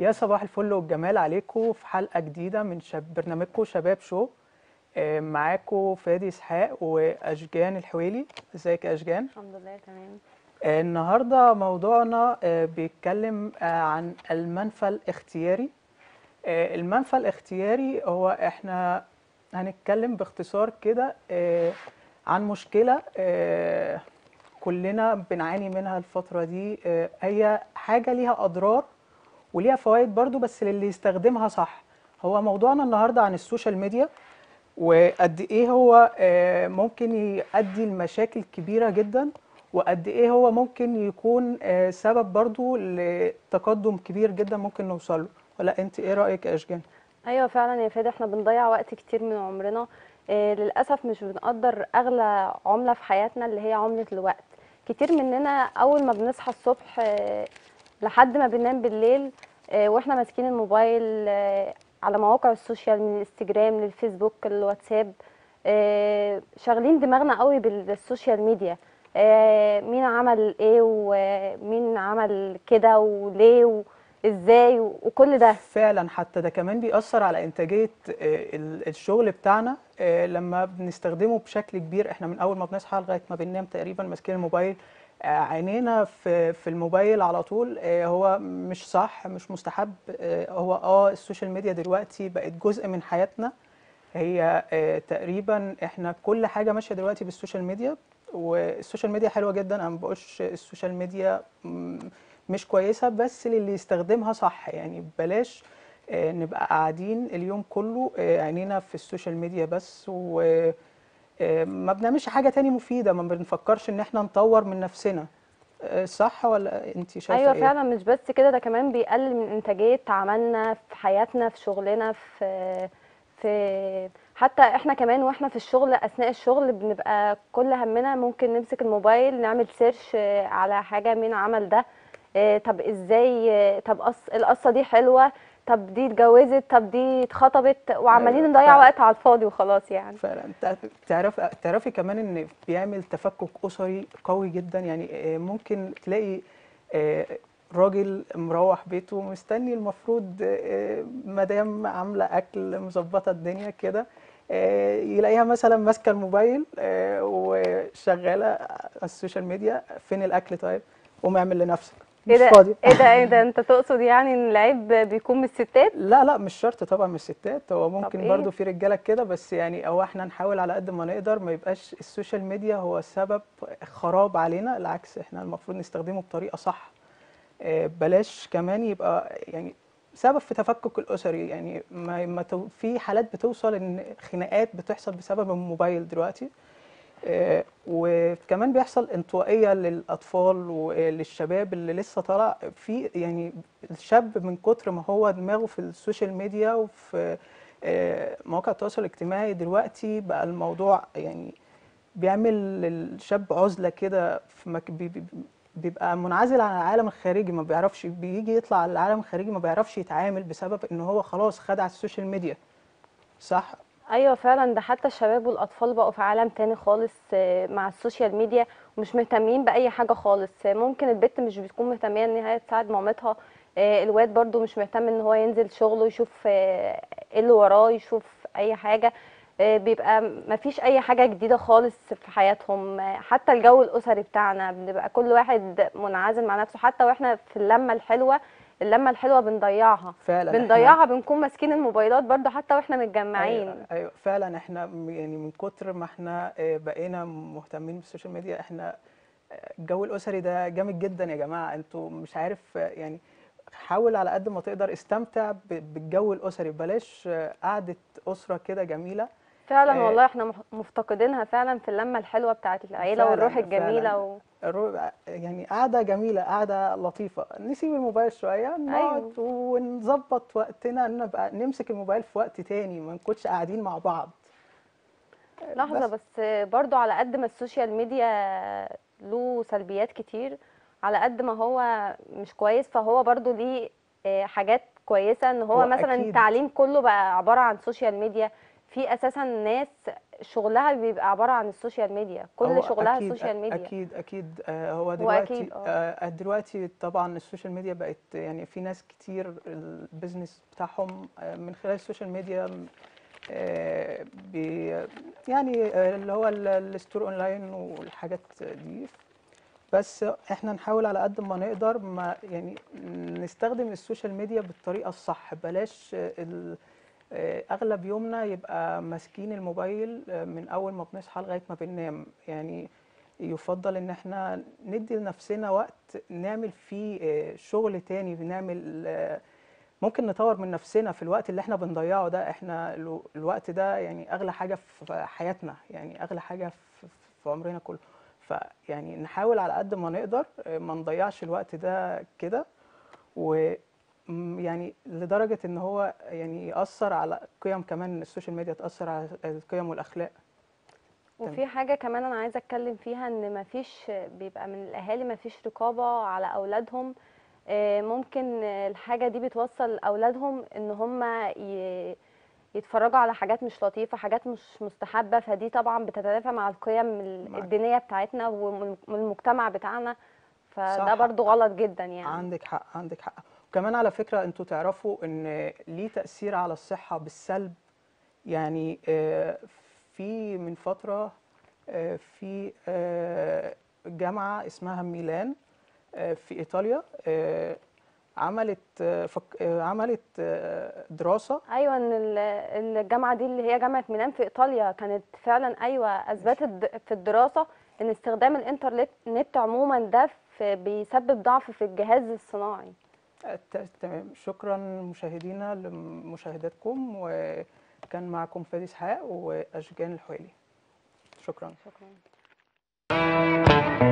يا صباح الفل والجمال عليكم في حلقة جديدة من شاب برنامجكم شباب شو آه، معاكم فادي اسحاق واشجان الحويلي ازيك يا اشجان الحمد لله تمام آه، النهارده موضوعنا آه، بيتكلم آه، عن المنفى الاختياري آه، المنفى الاختياري هو احنا هنتكلم باختصار كده آه، عن مشكلة آه، كلنا بنعاني منها الفترة دي آه، هي حاجة ليها أضرار وليها فوائد برضو بس للي يستخدمها صح هو موضوعنا النهاردة عن السوشيال ميديا وقد ايه هو آه، ممكن يؤدي لمشاكل كبيرة جدا وقد ايه هو ممكن يكون آه، سبب برضو لتقدم كبير جدا ممكن نوصل له ولا انت ايه رأيك يا اشجان ايوه فعلا يا فادي احنا بنضيع وقت كتير من عمرنا آه للاسف مش بنقدر اغلى عمله في حياتنا اللي هي عمله الوقت كتير مننا اول ما بنصحى الصبح آه لحد ما بننام بالليل آه واحنا ماسكين الموبايل آه على مواقع السوشيال من الانستجرام للفيسبوك الواتساب آه شاغلين دماغنا قوي بالسوشيال ميديا آه مين عمل ايه ومين عمل كده وليه وازاي وكل ده فعلا حتى ده كمان بيأثر على إنتاجية آه، ال- الشغل بتاعنا آه، لما بنستخدمه بشكل كبير احنا من أول ما بنصحى لغاية ما بننام تقريبا ماسكين الموبايل آه، عينينا في في الموبايل على طول آه، هو مش صح مش مستحب آه، هو اه السوشيال ميديا دلوقتي بقت جزء من حياتنا هي آه، تقريبا احنا كل حاجة ماشية دلوقتي بالسوشيال ميديا والسوشيال ميديا حلوة جدا انا ما بقولش السوشيال ميديا مم، مش كويسة بس للي يستخدمها صح يعني بلاش آه، نبقى قاعدين اليوم كله آه، عينينا في السوشيال ميديا بس وما بنعملش حاجة تاني مفيدة ما بنفكرش ان احنا نطور من نفسنا آه، صح ولا انت شايفة ايوه ايه؟ فعلا مش بس كده ده كمان بيقلل من انتاجيه عملنا في حياتنا في شغلنا في في حتى احنا كمان واحنا في الشغل اثناء الشغل بنبقى كل همنا ممكن نمسك الموبايل نعمل سيرش آه، على حاجه مين عمل ده آه، طب ازاي آه، طب قص القصه دي حلوه طب دي اتجوزت طب دي اتخطبت وعمالين أيوة، نضيع فعلا. وقت على الفاضي وخلاص يعني فعلا تع- تعرف تعرفي كمان ان بيعمل تفكك اسري قوي جدا يعني آه، ممكن تلاقي آه، راجل مروح بيته مستني المفروض آه، مدام عامله اكل مظبطه الدنيا كده آه، يلاقيها مثلا ماسكه الموبايل آه، وشغاله على السوشيال ميديا فين الاكل طيب قوم اعمل لنفسك ايه مش ده فاضي ايه ده ايه ده انت تقصد يعني ان العيب بيكون من الستات لا لا مش شرط طبعا من الستات هو ممكن إيه؟ برضو في رجاله كده بس يعني هو احنا نحاول على قد ما نقدر ما يبقاش السوشيال ميديا هو سبب خراب علينا العكس احنا المفروض نستخدمه بطريقه صح آه، بلاش كمان يبقى يعني سبب في تفكك الاسري يعني ما ما تو- في حالات بتوصل ان خناقات بتحصل بسبب الموبايل دلوقتي آه، وكمان بيحصل انطوائية للأطفال وللشباب اللي لسه طالع في يعني الشاب من كتر ما هو دماغه في السوشيال ميديا وفي آه، مواقع التواصل الاجتماعي دلوقتي بقى الموضوع يعني بيعمل للشاب عزلة كده في مك... بي- بي- بيبقى منعزل عن العالم الخارجي ما بيعرفش بيجي يطلع على العالم الخارجي ما بيعرفش يتعامل بسبب ان هو خلاص خد على السوشيال ميديا صح ايوه فعلا ده حتى الشباب والاطفال بقوا في عالم تاني خالص آه، مع السوشيال ميديا ومش مهتمين باي حاجه خالص آه، ممكن البنت مش بتكون مهتميه ان هي تساعد مامتها آه، الواد برضو مش مهتم ان هو ينزل شغله يشوف آه، ايه اللي وراه يشوف اي حاجه آه، بيبقى مفيش اي حاجه جديده خالص في حياتهم آه، حتى الجو الاسري بتاعنا بنبقى كل واحد منعزل مع نفسه حتى واحنا في اللمه الحلوه اللمه الحلوه بنضيعها فعلا إحنا- بنضيعها بنكون ماسكين الموبايلات برضو حتى واحنا متجمعين ايوه ايوه فعلا احنا م- يعني من كتر ما احنا آه، بقينا مهتمين بالسوشيال ميديا احنا آه، الجو الاسري ده جامد جدا يا جماعه انتوا مش عارف آه، يعني حاول على قد ما تقدر استمتع ب- بالجو الاسري بلاش آه، قعده اسره كده جميله فعلا آه، والله احنا مح- مفتقدينها فعلا في اللمه الحلوه بتاعت العيله فعلا والروح الجميله فعلا و... الرو- يعني قعده جميله قعده لطيفه نسيب الموبايل شويه نقعد ونظبط وقتنا ان نبقى نمسك الموبايل في وقت تاني ما نكونش قاعدين مع بعض لحظه بس برضو على قد ما السوشيال ميديا له سلبيات كتير على قد ما هو مش كويس فهو برضو ليه آه، حاجات كويسه ان هو هو مثلا أكيد. التعليم كله بقى عباره عن سوشيال ميديا في اساسا ناس شغلها بيبقى عباره عن السوشيال ميديا كل هو شغلها اكيد السوشيال ميديا اكيد اكيد آه، هو هو دلوقتي أكيد، آه. آه، دلوقتي طبعا السوشيال ميديا بقت يعني في ناس كتير البيزنس بتاعهم آه، من خلال السوشيال ميديا آه، بي يعني آه، اللي هو ال- الستور اونلاين والحاجات دي بس احنا نحاول على قد ما نقدر ما يعني نستخدم السوشيال ميديا بالطريقه الصح بلاش آه، ال- آه، اغلب يومنا يبقى ماسكين الموبايل آه، من اول ما بنصحى لغايه ما بننام يعني يفضل ان احنا ندي لنفسنا وقت نعمل فيه آه، شغل تاني بنعمل آه، ممكن نطور من نفسنا في الوقت اللي احنا بنضيعه ده احنا الو- الوقت ده يعني اغلى حاجه في حياتنا يعني اغلى حاجه في في عمرنا كله فيعني نحاول على قد ما نقدر آه، ما نضيعش الوقت ده كده و م- يعني لدرجة ان هو يعني يأثر على قيم كمان السوشيال ميديا تأثر على القيم والأخلاق وفي حاجة كمان أنا عايزة أتكلم فيها إن مفيش بيبقى من الأهالي مفيش رقابة على أولادهم آه، ممكن آه، الحاجة دي بتوصل أولادهم إن هم ي- يتفرجوا على حاجات مش لطيفة حاجات مش مستحبة فدي طبعا بتتنافى مع القيم ال- معاك. الدينية بتاعتنا والم- والمجتمع بتاعنا فده صح. برضو غلط جدا يعني عندك حق عندك حق وكمان على فكرة انتوا تعرفوا ان ليه تأثير على الصحة بالسلب يعني آه، في من فترة آه، في آه، جامعة اسمها ميلان آه، في إيطاليا آه، عملت آه، فك- آه، عملت آه، دراسة ايوه ان ال- الجامعه دي اللي هي جامعه ميلان في ايطاليا كانت فعلا ايوه اثبتت د- في الدراسه ان استخدام الانترنت نت عموما ده في- بيسبب ضعف في الجهاز الصناعي آه، ت- تمام شكرا مشاهدينا لمشاهدتكم وكان معكم فادي اسحاق واشجان الحويلي شكرا شكرا